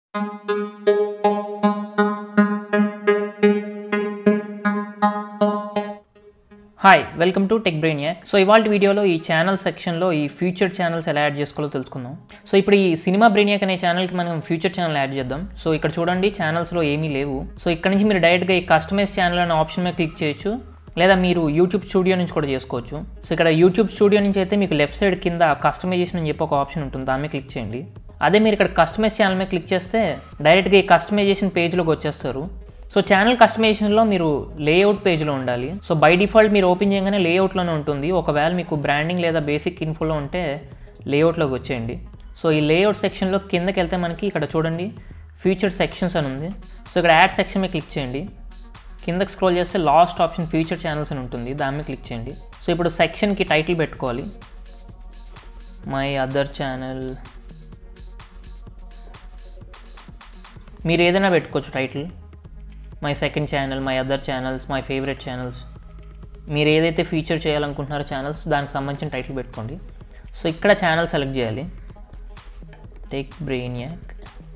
hi welcome to Tech Brainiac so ఇవాళ వీడియోలో ఈ ఛానల్ సెక్షన్లో ఈ ఫ్యూచర్ ఛానల్స్ ఎలా యాడ్ చేసుకోవాలో తెలుసుకుందాం సో ఇప్పుడు ఈ సినిమా బ్రెయినియాక్ అనే ఛానల్కి మనం ఫ్యూచర్ ఛానల్ యాడ్ చేద్దాం సో ఇక్కడ చూడండి ఛానల్స్లో ఏమీ లేవు సో ఇక్కడ నుంచి మీరు డైరెక్ట్గా ఈ కస్టమైజ్ ఛానల్ అనే ఆప్షన్ మీద క్లిక్ చేయొచ్చు లేదా మీరు యూట్యూబ్ స్టూడియో నుంచి కూడా చేసుకోవచ్చు సో ఇక్కడ యూట్యూబ్ స్టూడియో నుంచి అయితే మీకు లెఫ్ట్ సైడ్ కింద కస్టమైజేషన్ అని చెప్పి ఒక ఆప్షన్ ఉంటుంది దాని మీద క్లిక్ చేయండి అదే మీరు ఇక్కడ కస్టమైజ్ ఛానల్ మీద క్లిక్ చేస్తే డైరెక్ట్గా ఈ కస్టమైజేషన్ పేజ్లోకి వచ్చేస్తారు సో ఛానల్ కస్టమైజేషన్లో మీరు లేఅవుట్ పేజ్లో ఉండాలి సో బై డిఫాల్ట్ మీరు ఓపెన్ చేయగానే లేఅవుట్లోనే ఉంటుంది ఒకవేళ మీకు బ్రాండింగ్ లేదా బేసిక్ ఇన్ఫోలో ఉంటే లేఅవుట్లోకి వచ్చేయండి సో ఈ లేఅవుట్ సెక్షన్లో కిందకి వెళ్తే మనకి ఇక్కడ చూడండి ఫ్యూచర్ సెక్షన్స్ అని ఉంది సో ఇక్కడ యాడ్ సెక్షన్ మీద క్లిక్ చేయండి కిందకి స్క్రోల్ చేస్తే లాస్ట్ ఆప్షన్ ఫ్యూచర్ ఛానల్స్ అని ఉంటుంది దాని మీద క్లిక్ చేయండి సో ఇప్పుడు సెక్షన్కి టైటిల్ పెట్టుకోవాలి మై అదర్ ఛానల్ మీరు ఏదైనా పెట్టుకోవచ్చు title my second channel my other channels my favourite channels మీరు ఏదైతే ఫీచర్ చేయాలనుకుంటున్నారో ఛానల్స్ దానికి సంబంధించిన టైటిల్ పెట్టుకోండి సో ఇక్కడ ఛానల్ సెలెక్ట్ చేయాలి టెక్ బ్రెయినియాక్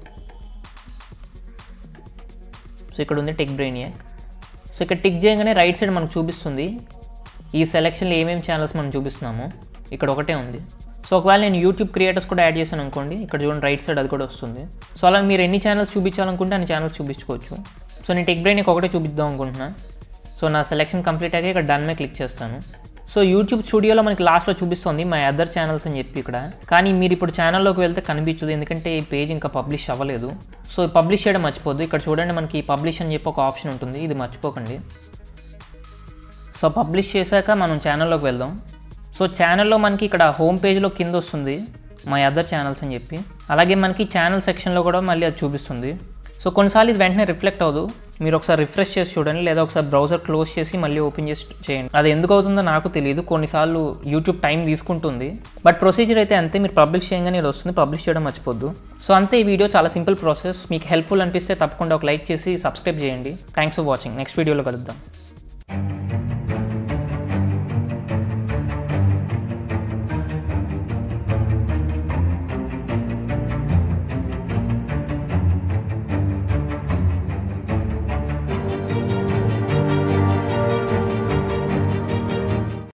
సో ఇక్కడ ఉంది టెక్ బ్రెయినియాక్ సో ఇక్కడ టిక్ చేయగానే రైట్ సైడ్ మనకు చూపిస్తుంది ఈ సెలెక్షన్లో ఏమేమి ఛానల్స్ మనం చూపిస్తున్నామో ఇక్కడ ఒకటే ఉంది సో ఒకవేళ నేను యూట్యూబ్ క్రియేటర్స్ కూడా యాడ్ చేశాను అనుకోండి ఇక్కడ చూడండి రైట్ సైడ్ అది కూడా వస్తుంది సో అలా మీరు ఎన్ని ఛానల్స్ చూపించాలనుకుంటే అన్ని ఛానల్స్ చూపించుకోవచ్చు సో నేను టెక్ బ్రెయిన్ ఒకటే చూపిద్దాం అనుకుంటున్నా సో నా సెలెక్షన్ కంప్లీట్ అయ్యాక ఇక్కడ డన్ మీద క్లిక్ చేస్తాను సో యూట్యూబ్ స్టూడియోలో మనకి లాస్ట్లో చూపిస్తుంది మై అదర్ ఛానల్స్ అని చెప్పి ఇక్కడ కానీ మీరు ఇప్పుడు ఛానల్లోకి వెళ్తే కనిపించదు ఎందుకంటే ఈ పేజ్ ఇంకా పబ్లిష్ అవ్వలేదు సో పబ్లిష్ చేయడం మర్చిపోద్దు ఇక్కడ చూడండి మనకి పబ్లిష్ అని చెప్పి ఒక ఆప్షన్ ఉంటుంది ఇది మర్చిపోకండి సో పబ్లిష్ చేశాక మనం ఛానల్లోకి వెళ్దాం సో ఛానల్లో మనకి ఇక్కడ హోమ్ పేజ్లో కింద వస్తుంది మై అదర్ ఛానల్స్ అని చెప్పి అలాగే మనకి ఛానల్ సెక్షన్లో కూడా మళ్ళీ అది చూపిస్తుంది సో కొన్నిసార్లు ఇది వెంటనే రిఫ్లెక్ట్ అవ్వదు మీరు ఒకసారి రిఫ్రెష్ చేసి చూడండి లేదా ఒకసారి బ్రౌజర్ క్లోజ్ చేసి మళ్ళీ ఓపెన్ చేసి చేయండి అది ఎందుకు అవుతుందో నాకు తెలియదు కొన్నిసార్లు యూట్యూబ్ టైం తీసుకుంటుంది బట్ ప్రొసీజర్ అయితే అంతే మీరు పబ్లిష్ చేయగానే ఇది వస్తుంది పబ్లిష్ చేయడం మర్చిపోద్దు సో అంతే ఈ వీడియో చాలా సింపుల్ ప్రాసెస్ మీకు హెల్ప్ఫుల్ అనిపిస్తే తప్పకుండా ఒక లైక్ చేసి సబ్స్క్రైబ్ చేయండి థ్యాంక్స్ ఫర్ వాచింగ్ నెక్స్ట్ వీడియోలో కలుద్దాం